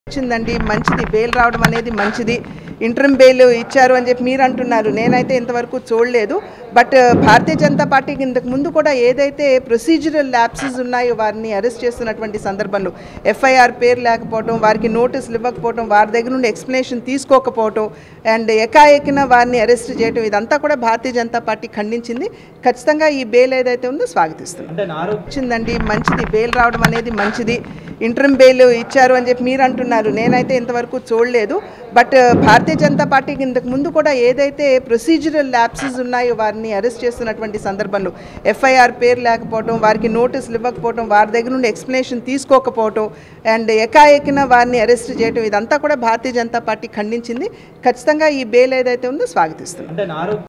వచ్చిందండి మంచిది బెయిల్ రావడం అనేది మంచిది ఇంటర్మ్ బెయిల్ ఇచ్చారు అని చెప్పి మీరు అంటున్నారు నేనైతే ఇంతవరకు చూడలేదు బట్ భారతీయ జనతా పార్టీకి ఇంతకు ముందు కూడా ఏదైతే ప్రొసీజరల్ ల్యాప్సెస్ ఉన్నాయో వారిని అరెస్ట్ చేస్తున్నటువంటి సందర్భంలో ఎఫ్ఐఆర్ పేరు లేకపోవడం వారికి నోటీసులు ఇవ్వకపోవడం వారి దగ్గర నుండి ఎక్స్ప్లెనేషన్ తీసుకోకపోవడం అండ్ ఎకాఎకిన వారిని అరెస్ట్ చేయడం ఇదంతా కూడా భారతీయ జనతా పార్టీ ఖండించింది ఖచ్చితంగా ఈ బెయిల్ ఏదైతే ఉందో స్వాగతిస్తుంది అంటే నారు వచ్చిందండి మంచిది బెయిల్ రావడం అనేది మంచిది ఇంటర్మ్ బెయిల్ ఇచ్చారు అని చెప్పి మీరు అంటున్నారు నేనైతే ఇంతవరకు చూడలేదు బట్ భారతీయ జనతా పార్టీకి ఇంతకు ముందు కూడా ఏదైతే ప్రొసీజరల్ ల్యాప్సెస్ ఉన్నాయో వారిని అరెస్ట్ చేస్తున్నటువంటి సందర్భంలో ఎఫ్ఐఆర్ పేరు లేకపోవడం వారికి నోటీసులు ఇవ్వకపోవడం వారి దగ్గర నుండి ఎక్స్ప్లెనేషన్ తీసుకోకపోవడం అండ్ ఎకాఎకిన వారిని అరెస్ట్ చేయడం ఇదంతా కూడా భారతీయ జనతా పార్టీ ఖండించింది ఖచ్చితంగా ఈ బెయిల్ ఏదైతే ఉందో స్వాగతిస్తుంది అంటే నారు